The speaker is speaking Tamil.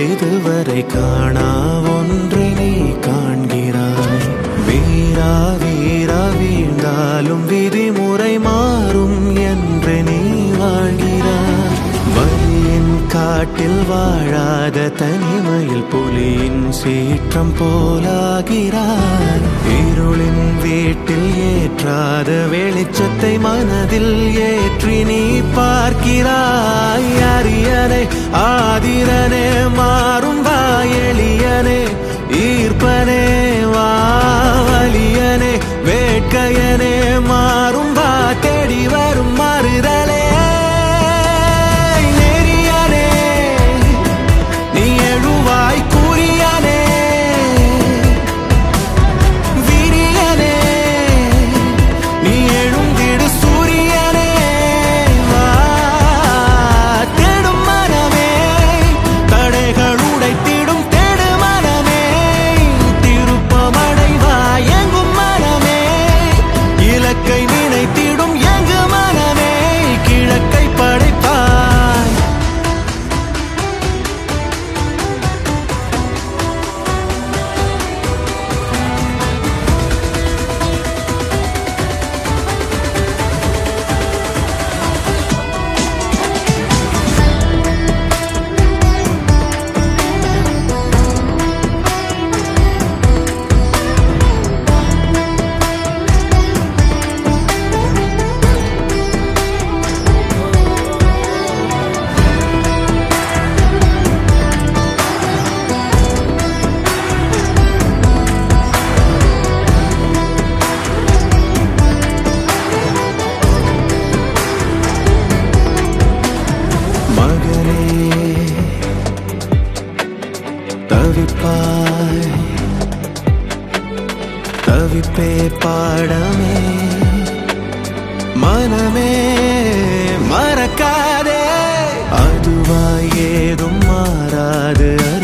இதுவரை காணா ஒன்றை நீ காண்கிறாய் வீரா வீரா வீழ்ந்தாலும் விதிமுறை மாறும் என்று நீ வாழ்கிறாய் வலியின் காட்டில் வாழாத தனிமையில் புலியின் சீற்றம் போலாகிறாய் இருளின் வீட்டில் ஏற்றாத வெளிச்சத்தை மனதில் ஏற்றி நீ பார்க்கிறாய் அரியனே ஆதிரனே மாறும் வா எளியனே ஈர்ப்பனே வா வலியனே வேட்கையனே மாறும் வா தேடி வரும் மாறுதலே நெறியனே நீ எழுவாய் கூறியனே விரியனே நீ எழுந்திடு சூரியனே வா தேடும் மனமே தடைகள் உடைத்திடும் தேடு மனமே திருப்பமடைவாய் எங்கும் மனமே இலக்கை நினைத்திடும் எங்கு மனமே கிழக்கை படைப்பாய் மகனே தவிப்பாய் தவிப்பே பாடமே மனமே மறக்காதே அதுவாய் ஏதும் மாறாது